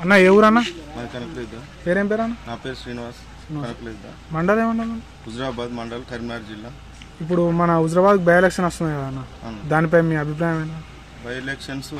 అన్న ఏ ఊరన్నా మాది కనకలేద్దా పేరేం పేరు అన్న నా పేరు శ్రీనివాస్ కనకలేద్దా మండలం ఏమన్నా హుజరాబాద్ మండల్ కరీంనగర్ జిల్లా ఇప్పుడు మన హుజరాబాద్ బై ఎలక్షన్ వస్తుంది కదా అన్న అవును. దానిపై మీ అభిప్రాయం ఏంటి బై ఎలక్షన్స్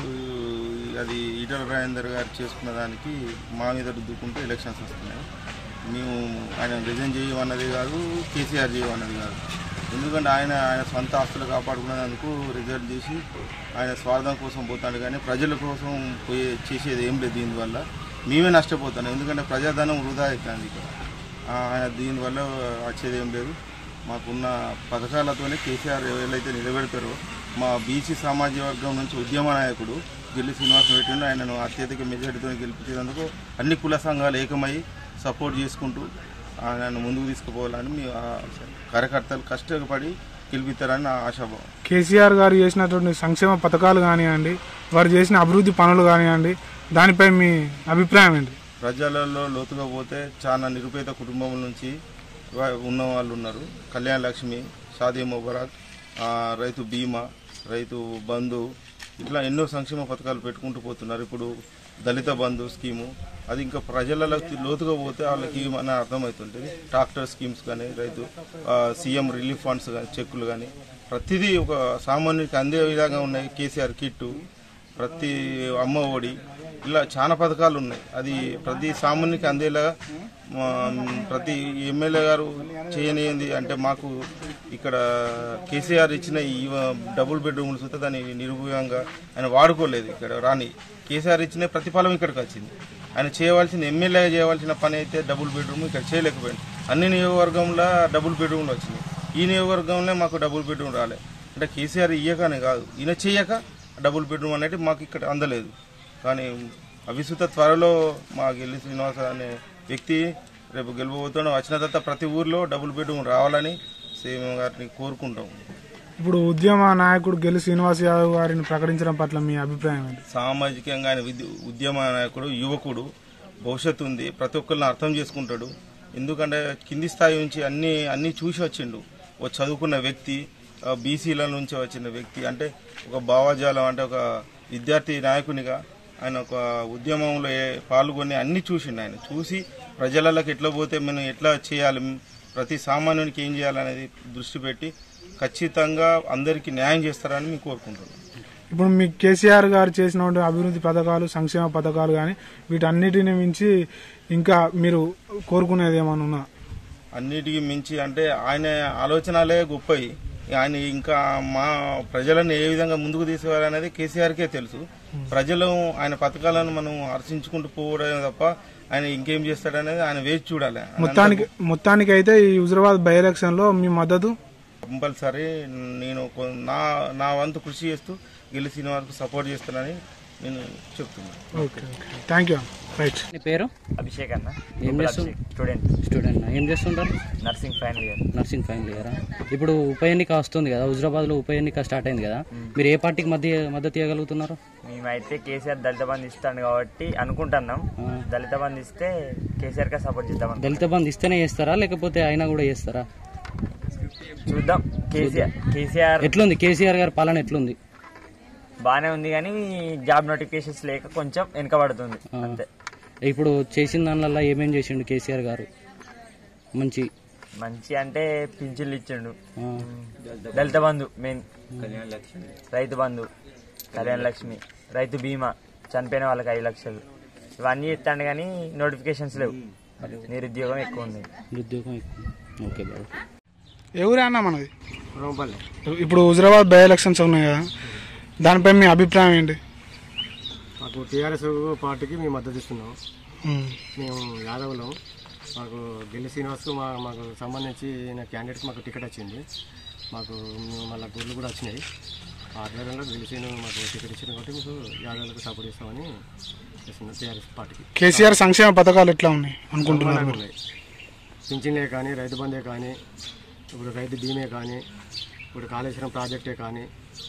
అది ఈటల రాజేందర్ గారు చేసుకున్న దానికి మా మీద రుద్దుకుంటూ ఎలక్షన్స్ వస్తున్నాయి మేము ఆయన రిజైన్ చేయమన్నది కాదు కేసీఆర్ చేయమన్నది కాదు ఎందుకంటే ఆయన ఆయన సొంత ఆస్తులు కాపాడుకునేందుకు రిజల్ట్ చేసి ఆయన స్వార్థం కోసం పోతాడు కానీ ప్రజల కోసం పోయే చేసేది ఏం లేదు దీనివల్ల మేమే నష్టపోతాం ఎందుకంటే ప్రజాధనం వృధా అవుతుంది ఇక్కడ ఆ, ఆయన దీనివల్ల వచ్చేది ఏం లేదు మాకున్న పథకాలతోనే కేసీఆర్ ఎవరైతే నిలబెడతారో మా బీసీ సామాజిక వర్గం నుంచి ఉద్యమ నాయకుడు గిల్లి శ్రీనివాస్ పెట్టిండు ఆయనను అత్యధిక మెజారిటీతో గెలిపించేందుకు అన్ని కుల సంఘాలు ఏకమై సపోర్ట్ చేసుకుంటూ ఆయనను ముందుకు తీసుకుపోవాలని మీ ఆ కార్యకర్తలు కష్టపడి గెలిపిస్తారని నా ఆశాభావం కేసీఆర్ గారు చేసినటువంటి సంక్షేమ పథకాలు కానివ్వండి వారు చేసిన అభివృద్ధి పనులు కానివ్వండి దానిపై మీ అభిప్రాయం ఏంటి ప్రజలలో లోతుగా పోతే చాలా నిరుపేద కుటుంబం నుంచి వా- ఉన్న వాళ్ళు ఉన్నారు కళ్యాణ లక్ష్మి షాదీ ముబారక్ ఆ, రైతు బీమా రైతు బంధు ఇట్లా ఎన్నో సంక్షేమ పథకాలు పెట్టుకుంటూ పోతున్నారు ఇప్పుడు దళిత బంధు స్కీము అది ఇంకా ప్రజలలో లోతుగా పోతే వాళ్ళకి మన అర్థమవుతుంటుంది ట్రాక్టర్ స్కీమ్స్ కానీ రైతు ఆ, సీఎం రిలీఫ్ ఫండ్స్ కానీ చెక్కులు కానీ ప్రతిదీ ఒక సామాన్యుడికి అందే విధంగా ఉన్నాయి కేసీఆర్ కిట్టు ప్రతి అమ్మ ఒడి ఇలా చాలా పథకాలు ఉన్నాయి అది ప్రతి సామాన్యునికి అందేలా మా, ప్రతి ఎమ్మెల్యే గారు చేయనియంది అంటే మాకు ఇక్కడ కేసీఆర్ ఇచ్చిన ఈ డబుల్ బెడ్రూమ్లు చూస్తే దాన్ని నిరుపయోగంగా ఆయన వాడుకోలేదు ఇక్కడ రాని కేసీఆర్ ఇచ్చిన ప్రతిఫలం ఇక్కడికి వచ్చింది ఆయన చేయవలసిన ఎమ్మెల్యే చేయవలసిన పని అయితే డబుల్ బెడ్రూమ్ ఇక్కడ చేయలేకపోయింది అన్ని నియోజకవర్గంలో డబుల్ బెడ్రూమ్లు వచ్చినాయి ఈ నియోజకవర్గంలో మాకు డబుల్ బెడ్రూమ్ రాలే అంటే కేసీఆర్ ఇయ్యకనే కాదు ఈయన చెయ్యక డబుల్ బెడ్రూమ్ అనేది మాకు ఇక్కడ అందలేదు కానీ అవిసుత త్వరలో మా గెల్లి శ్రీనివాస అనే వ్యక్తి రేపు గెలవబోతున్నాడు వచ్చిన తర్వాత ప్రతి ఊర్లో డబుల్ బెడ్రూమ్ రావాలని సీఎం గారిని కోరుకుంటాం ఇప్పుడు ఉద్యమ నాయకుడు గెలి శ్రీనివాస్ యాదవ్ గారిని ప్రకటించడం పట్ల మీ అభిప్రాయం ఏంటి సామాజికంగా ఆయన విద్య ఉద్యమ నాయకుడు యువకుడు భవిష్యత్తు ఉంది ప్రతి ఒక్కరిని అర్థం చేసుకుంటాడు ఎందుకంటే కింది స్థాయి నుంచి అన్ని అన్ని చూసి వచ్చిండు ఓ చదువుకున్న వ్యక్తి ఆ, బీసీల నుంచి వచ్చిన వ్యక్తి అంటే ఒక భావజాలం అంటే ఒక విద్యార్థి నాయకునిగా ఆయన ఒక ఉద్యమంలో ఏ- పాల్గొని అన్ని చూసిండు ఆయన చూసి ప్రజలకు ఎట్లా పోతే మనం ఎట్లా చేయాలి ప్రతి సామాన్యునికి ఏం చేయాలనేది దృష్టి పెట్టి ఖచ్చితంగా అందరికీ న్యాయం చేస్తారని మేము కోరుకుంటున్నాం ఇప్పుడు మీ కేసీఆర్ గారు చేసినటువంటి అభివృద్ధి పథకాలు సంక్షేమ పథకాలు కానీ వీటన్నిటిని మించి ఇంకా మీరు కోరుకునేది ఏమైనా ఉన్నా అన్నిటికీ మించి అంటే ఆయన ఆలోచనలే గొప్పవి ఆయన ఇంకా మా ప్రజలను ఏ విధంగా ముందుకు తీసుకురావాలనేది కేసీఆర్కే తెలుసు ప్రజలు ఆయన పథకాలను మనం హర్షించుకుంటూ పోవడమే తప్ప ఆయన ఇంకేం చేస్తాడనేది ఆయన వేచి చూడాలి మొత్తానికి మొత్తానికి అయితే ఈ హుజరాబాద్ బై ఎలక్షన్ లో మీ మద్దతు కంపల్సరీ నేను కొ- నా నా వంతు కృషి చేస్తూ గెలిచిన వారికి సపోర్ట్ చేస్తానని నేను చెప్తున్నాను okay okay thank you right నీ పేరు అభిషేక్ అన్న ఏం చేస్తు స్టూడెంట్ స్టూడెంట్ ఏం చేస్తుంటారు nursing final year nursing final ఇయరా ఇప్పుడు ఉప ఎన్నిక వస్తుంది కదా హుజరాబాద్లో ఉప ఎన్నిక స్టార్ట్ అయింది కదా మీరు ఏ పార్టీకి మధ్య మద్దతు ఇవ్వగలుగుతున్నారు మేమైతే కేసీఆర్ దళిత బంధు ఇస్తాడు కాబట్టి అనుకుంటున్నాం దళిత బంధు ఇస్తే కేసీఆర్ గా సపోర్ట్ చేద్దాం దళిత బంధు ఇస్తేనే చేస్తారా లేకపోతే అయినా కూడా చేస్తారా చూద్దాం కేసీఆర్ కేసీఆర్ ఎట్లుంది కేసీఆర్ గారి పాలన ఎట్లుంది బానే ఉంది కానీ జాబ్ నోటిఫికేషన్స్ లేక కొంచెం వెనకబడుతుంది అంతే ఇప్పుడు చేసిన దానివల్ల ఏమేం చేసిండు కేసీఆర్ గారు మంచి మంచి అంటే పింఛన్లు ఇచ్చిండు ఆ, దళిత బంధు మెయిన్ రైతు బంధు కళ్యాణ లక్ష్మి రైతు బీమా చనిపోయిన వాళ్ళకి ఐదు లక్షలు ఇవన్నీ ఇస్తాడు కానీ నోటిఫికేషన్స్ లేవు నిరుద్యోగం ఎక్కువ ఉంది నిరుద్యోగం ఎక్కువ ఓకే బాబు ఎవరే అన్న మనది ఇప్పుడు హుజరాబాద్ బై ఎలక్షన్స్ ఉన్నాయి కదా దానిపై మీ అభిప్రాయం ఏంటి మాకు టీఆర్ఎస్ పార్టీకి మేము మద్దతు ఇస్తున్నాం ఉమ్. మేము యాదవ్లో మాకు గిల్లి శ్రీనివాస్ మా మాకు సంబంధించి ఈయన క్యాండిడేట్కి మాకు టికెట్ వచ్చింది మాకు మేము మళ్ళీ గుర్లు కూడా వచ్చినాయి ఆ ఆధ్వర్యంలో గిల్లి శ్రీను మాకు టికెట్ ఇచ్చింది కాబట్టి మీకు యాదవ్లకు సపోర్ట్ చేస్తామని చేస్తున్నాం టీఆర్ఎస్ పార్టీకి కేసీఆర్ సంక్షేమ పథకాలు ఎట్లా ఉన్నాయి అనుకుంటున్నారు బ్రహ్మాండంగా మీరు ఉన్నాయి పింఛన్లే కానీ రైతు బందే కానీ ఇప్పుడు రైతు బీమే కానీ ఇప్పుడు కాళేశ్వరం ప్రాజెక్టే కానీ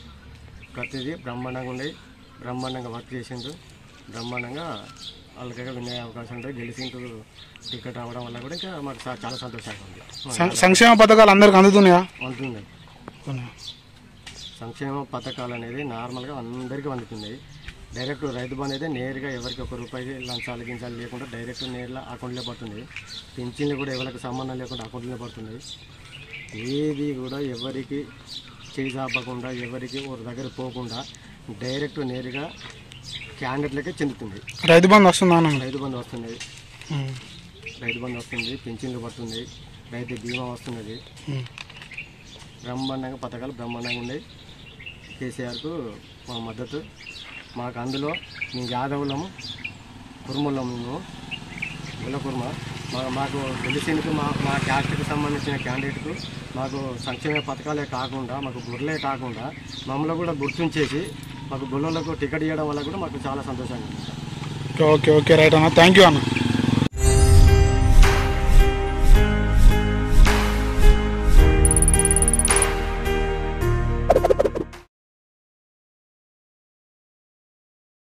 ప్రతిదీ బ్రహ్మాండంగా ఉన్నాయి బ్రహ్మాండంగా వర్క్ చేసిండ్రు బ్రహ్మాండంగా వాళ్ళకైతే వినే అవకాశం ఉంటుంది గెలిచింటూ టికెట్ రావడం వల్ల కూడా ఇంకా మాకు చా- చాలా సంతోషంగా ఉంది సం- సంక్షేమ పథకాలు అందరికి అందుతున్నాయా అందుతుంది సంక్షేమ పథకాలు అనేది నార్మల్గా అందరికీ అందుతున్నాయి డైరెక్ట్ రైతు బంధు అయితే నేరుగా ఎవరికి ఒక రూపాయి లంచాలు గించాలు లేకుండా డైరెక్ట్ నేరుగా అకౌంట్లో పడుతుంది పింఛన్లు కూడా ఎవరికి సంబంధం లేకుండా అకౌంట్లో పడుతుంది ఏది కూడా ఎవరికి చేయి చాపకుండా ఎవరికి ఒక దగ్గర పోకుండా డైరెక్ట్ నేరుగా క్యాండిడేట్లకే చెందుతుంది రైతు బంధు వస్తుందా అన్న రైతు బంధు వస్తుంది ఉమ్. రైతు బంధు వస్తుంది పింఛన్లు పడుతుంది రైతు బీమా వస్తున్నది ఉమ్. బ్రహ్మాండంగా పథకాలు బ్రహ్మాండంగా ఉన్నాయి కేసీఆర్కు మా మద్దతు మాకు అందులో మేము యాదవులము కుర్మలము మేము గుల్ల కుర్మ మా మాకు తెలిసిందుకు మా మా క్యాస్ట్కి సంబంధించిన క్యాండిడేట్కు మాకు సంక్షేమ పథకాలే కాకుండా మాకు గుర్లే కాకుండా మమ్మల్ని కూడా గుర్తించేసి మాకు గుళ్ళలకు టికెట్ ఇవ్వడం వల్ల కూడా మాకు చాలా సంతోషంగా ఉంది ఓకే ఓకే రైట్ అన్న థ్యాంక్ యూ అన్న